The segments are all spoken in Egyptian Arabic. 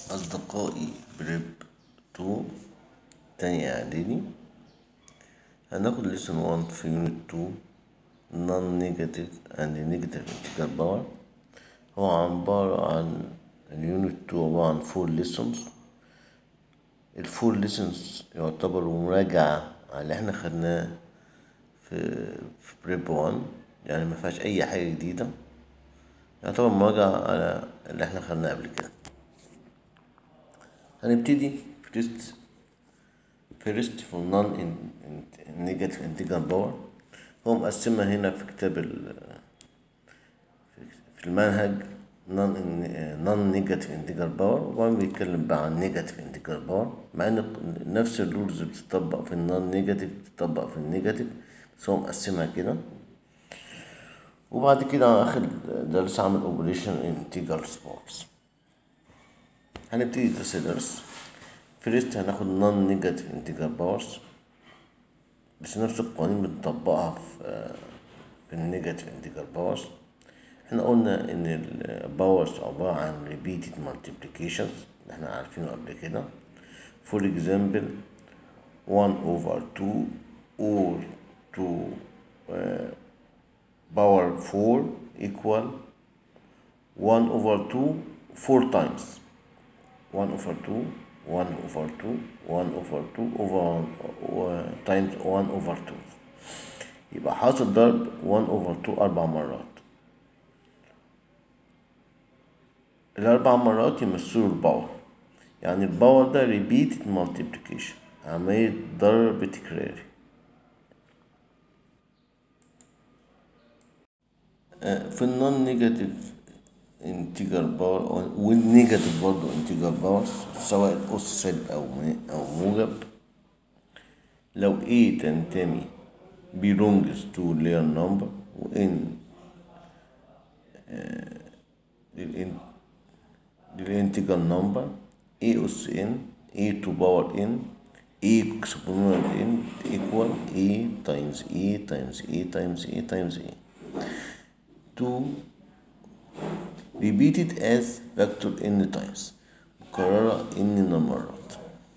أصدقائي بريب تو تاني إعدادي هناخد ليسون وان في يونت تو نون نيجاتيف أند نيجاتيف انتجر باور هو عبارة عن اليونت تو عبارة عن فور ليسونز الفور ليسونز يعتبروا مراجعة على اللي احنا خدناه في في بريب وان يعني ما فيهاش أي حاجة جديدة يعتبر مراجعة على اللي احنا خدناه قبل كده هنبتدي فيرست فيرست في نون نيجاتيف انتجر باور هو مقسمها هنا في كتاب ال في المنهج نون نيجاتيف انتجر باور وبعدين بيتكلم بقى عن نيجاتيف انتجر باور مع ان نفس الرولز بتطبق في النون نيجاتيف بتطبق في النيجاتيف بس هو مقسمها كده وبعد كده اخر درس عمل اوبريشن انتجر بارز هنبتدي درس درس فيرست هناخد نون نيجاتيف انتجر باورز بس نفس القوانين بنطبقها في في النيجاتيف انتجر باورز احنا قلنا ان الباورز عبارة عن repeated multiplications اللي احنا عارفينه قبل كده for example 1 over 2 or 2 uh, power 4 equal 1 over 2 4 times 1 over 2 1 over 2 1 over 2 over 1 times 1 over 2 يبقى حاصل ضرب 1 over 2 أربع مرات الأربع مرات يمثلوا الباور يعني الباور ده repeated multiplication عملية ضرب تكراري في النون نيجاتيف انتجر باور والنيجاتيف برضه انتجر باور سواء الأس سالب أو أو موجب لو A تنتمي belongs to real number وإن للانتجر نمبر A أس N A to power N A exponent N equal A times A times A times A times A to repeated as factor n times مكررة n مرات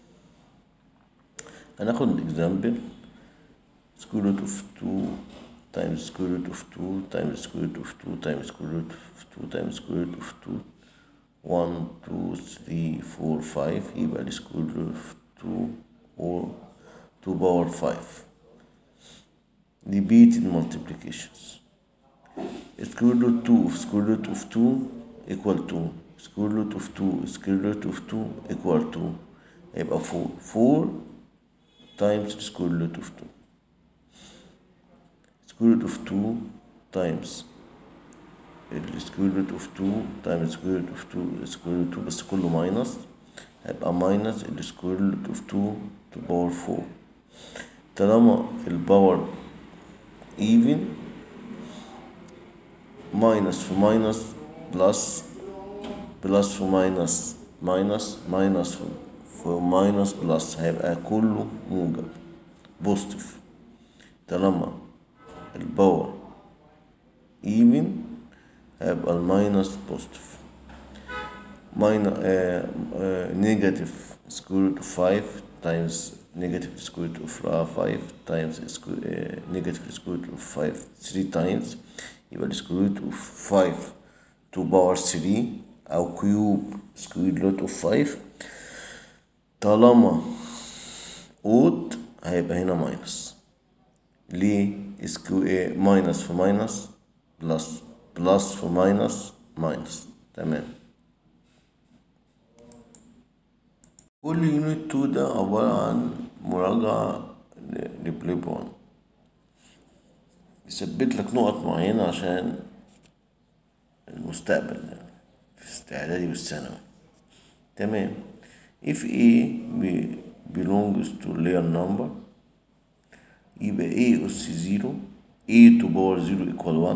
هناخد example square root of 2 times square root of 2 times square root of 2 times square root of 2 times square root of 2 1 2 3 4 5 يبقى ال square root of 2 or 2 power 5 repeated multiplications square root 2 of square root of 2 equal 2 square root of 2 square root of 2 equal 2 يبقى 4 4 times square root of 2 square root of 2 times square root of 2 times square root of 2 square root 2 بس كله ماينس هيبقى ماينس السكوير روت اوف 2 تو باور 4 طالما الباور even ماينس في ماينس بلس بلس في ماينس ماينس ماينس في ماينس بلس هيبقى كله موجب بوزيتيف طالما الباور ايفن هيبقى الماينس بوزيتيف ماينس نيجاتيف سكوير روت اوف 5 تايمز نيجاتيف سكوير روت اوف 5 تايمز نيجاتيف سكوير روت اوف 5 3 تايمز يبقى السكوير روت اوف 5 تو باور 3 او كيوب سكوير روت اوف 5 طالما اود هيبقى هنا ماينس ليه سكو ايه ماينس في ماينس بلس بلس في ماينس ماينس تمام كل يونت 2 ده عبارة عن مراجعة لبليب 1 يثبت لك نقط معينة عشان المستقبل يعني في الاعدادي والثانوي تمام if A belongs to real number يبقى A أس زيرو A to power زيرو equal 1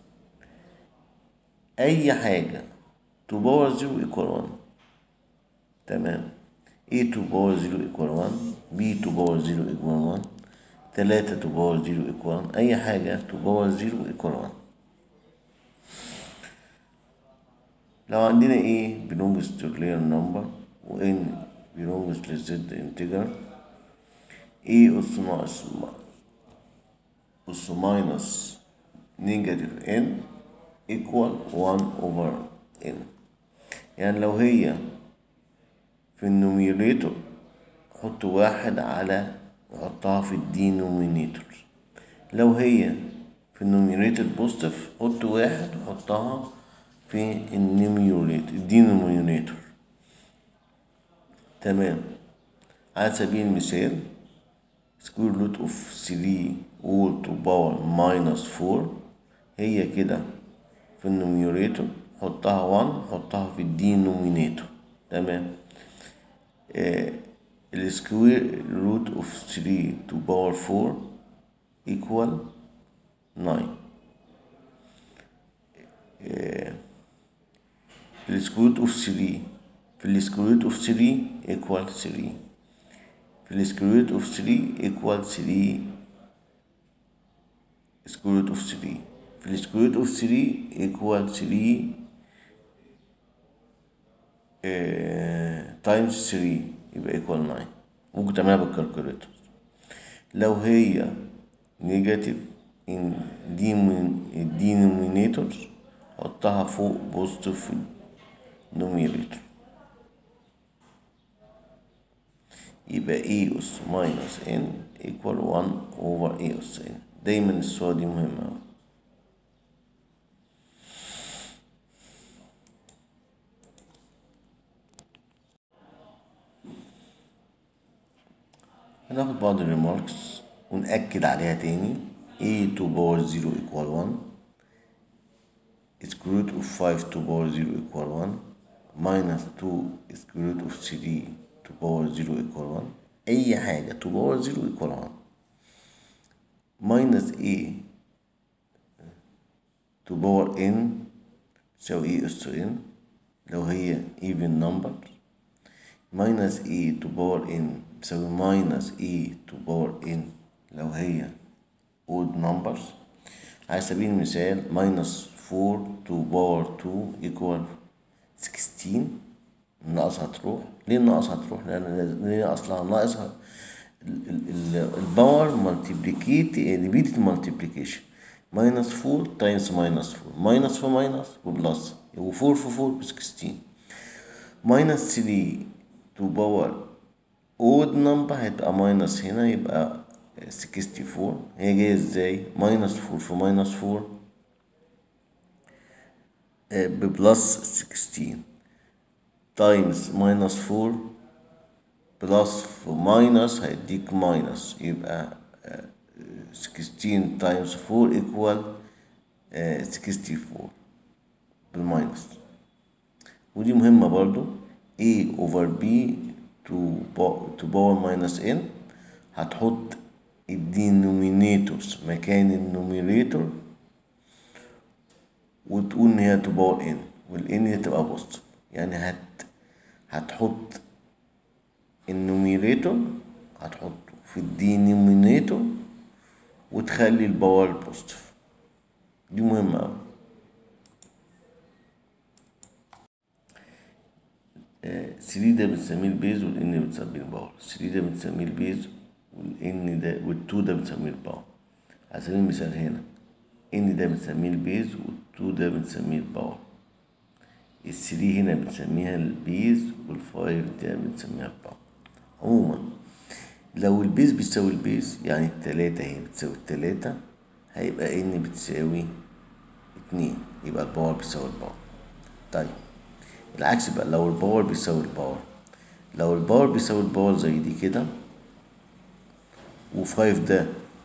أي حاجة to power زيرو equal 1 تمام A to power زيرو equal 1 B to power زيرو equal 1 تلاتة to power زيرو equal 1 أي حاجة to power زيرو equal 1 لو عندنا A belongs to real number و N belongs to Z integer A أس ناقص أس minus negative N equal 1 over N يعني لو هي في النوميريتور حط واحد على وحطها في الدينومينيتور لو هي في النوميريتور بوزيتيف حط واحد وحطها في النيوميريتور الدينومينيتور تمام على سبيل المثال سكوير روت اوف 3 all to power minus 4 هي كده في النوميريتور حطها 1 حطها في الدينومينيتور تمام آه السكوير روت اوف 3 to power 4 equal 9 آه السكوير روت اوف 3 في السكوير روت اوف 3 equal 3 في السكوير روت اوف 3 equal 3 سكوير روت اوف 3 في السكوير روت اوف 3 equal 3 تايمز 3 يبقى ايكوال 9 ممكن تعملها بالكالكوليتر لو هي نيجاتيف ان دينومينيتور حطها فوق بوزيتيف في النوميريتور يبقى a أس ماينس n equal 1 over a أس n دايما الصورة دي مهمة أوي هناخد بعض الريماركس ونأكد عليها تاني a to power 0 equal 1 square root of 5 to power 0 equal 1 minus 2 square root of 3 to power 0 equal 1 أي حاجة to power 0 equal 1 minus a to power n تساوي a أس n لو هي even number minus a to power n تساوي minus a to power n لو هي odd numbers على سبيل المثال minus 4 to power 2 equal 16 الناقص هتروح ليه الناقص هتروح لأن ليه أصلها ناقصها الباور مالتيبليكيت ريبيتد مالتيبليكيشن ماينس 4 تايمز ماينس 4 ماينس في ماينس وبلس و4 في 4 ب 16 ماينس 3 تو باور اود نمبر هتبقى ماينس هنا يبقى 64 هي جايه ازاي ماينس 4 في ماينس 4 ببلس 16 تايمز ماينس 4 بلس في ماينس هيديك ماينس يبقى 16 تايمز 4 ايكوال 64 بالماينس ودي مهمة برضو a over b to to power minus n هتحط الدينومينيتورز مكان النوميريتور وتقول ان هي تو باور ان والان دي تبقى بوزيتيف يعني هت هتحط النوميريتور هتحطه في الدينومينيتور وتخلي الباور بوزيتيف دي مهمة أوي ثري ده بنسميه البيز والان بنسميه الباور ثري ده بنسميه البيز والان ده والتو ده بنسميه الباور على سبيل المثال هنا ان ده بنسميه البيز والتو ده بنسميه الباور الثري هنا بنسميها البيز والفايف ده بنسميها الباور عموما لو البيز بتساوي البيز يعني التلاتة هي بتساوي التلاتة هيبقى ان بتساوي اتنين يبقى الباور بيساوي الباور طيب العكس بقى لو الباور بيساوي الباور لو الباور بيساوي الباور زي دي كده وفايف ده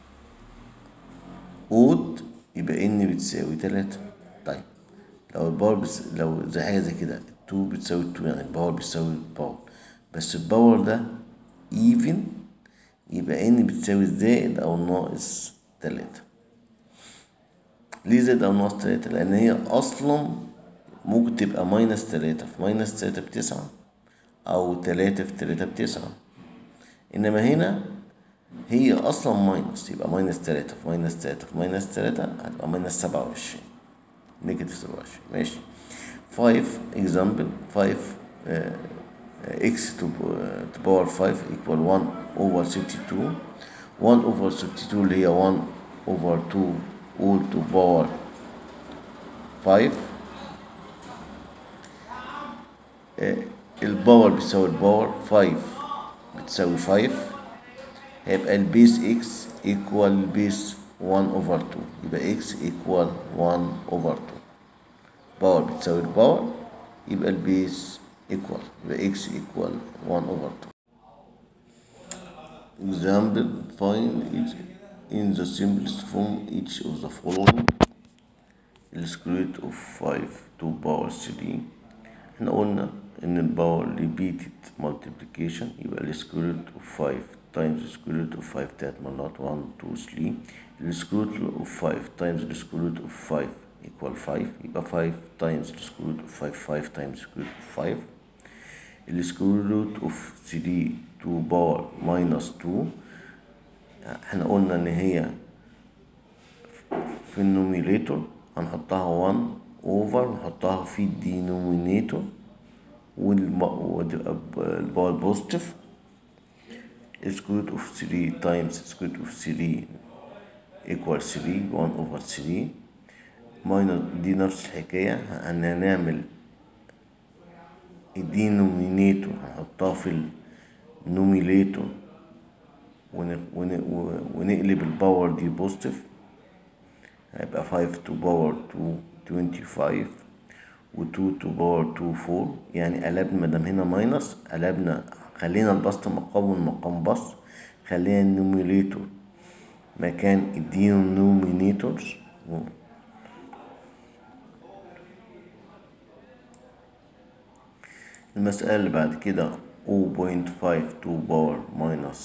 اود يبقى ان بتساوي تلاتة طيب لو الباور بس لو زي حاجة زي كده تو بتساوي تو يعني الباور بيساوي الباور بس الباور ده ايفن يبقى ان بتساوي زائد او ناقص تلاتة ليه زائد او ناقص تلاتة لان هي اصلا ممكن تبقى ماينس تلاتة في ماينس تلاتة بتسعة او تلاتة في تلاتة بتسعة انما هنا هي اصلا ماينس يبقى ماينس تلاتة في ماينس تلاتة في ماينس تلاتة هتبقى ماينس سبعة وعشرين نيجاتيف سبعة وعشرين ماشي 5 example 5 uh, x to, uh, to power 5 equal 1 over 32 1 over 32 اللي هي 1 over 2 all to power 5 آه، الباور بتساوي الباور 5 بتساوي 5 هيبقى البيس x equal البيس 1 over 2 يبقى x equal 1 over 2 باور بتساوي الباور يبقى البيس equal يبقى x equal 1 over 2 example find each in the simplest form each of the following the square root of 5 to power 3 احنا قلنا ان الباور repeated multiplication يبقى ال square root of 5 times the square root of 5 تلات مرات 1 2 3 ال square root of 5 times the square root of 5 equal 5 يبقى 5 times the square root of 5 5 times the square root of 5 ال square root of 3 to power minus 2 احنا قلنا ان هي في النوميريتور هنحطها 1 اوفر نحطها في الدينومينيتور وتبقى الباور بوزيتيف سكوير اوف 3 تايمز سكوير اوف 3 ايكوال 3 1 اوفر 3 ماينس دي نفس الحكاية هنعمل الدينومينيتور هنحطها في النوميليتور ونقلب الباور دي بوزيتيف هيبقى 5 to power 2 25 و 2 to power 2 4 يعني قلبنا مادام هنا ماينس قلبنا خلينا البسط مقام والمقام بسط خلينا النوميليتور مكان الدينومينيتورز المسألة اللي بعد كده 0.5 to power minus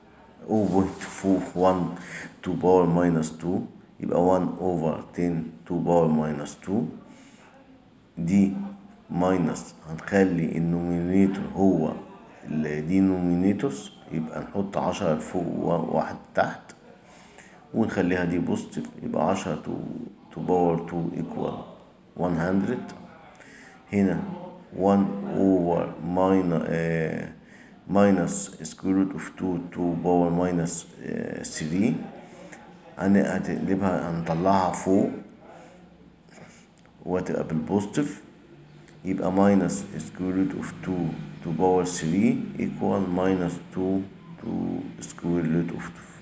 0.41 to power minus 2 يبقى 1 over 10 to power minus 2 دي ماينس هنخلي النومينيتور هو الدينومينيتورز يبقى نحط عشرة فوق واحد تحت ونخليها دي بوزيتيف يبقى عشرة تو تو باور تو ايكوال 100 هنا 1 over minus minus square root of 2 to power minus 3 هنقلبها هنطلعها فوق وهتبقى بالبوزيتيف يبقى minus square root of 2 to power 3 equal minus 2 to square root of 2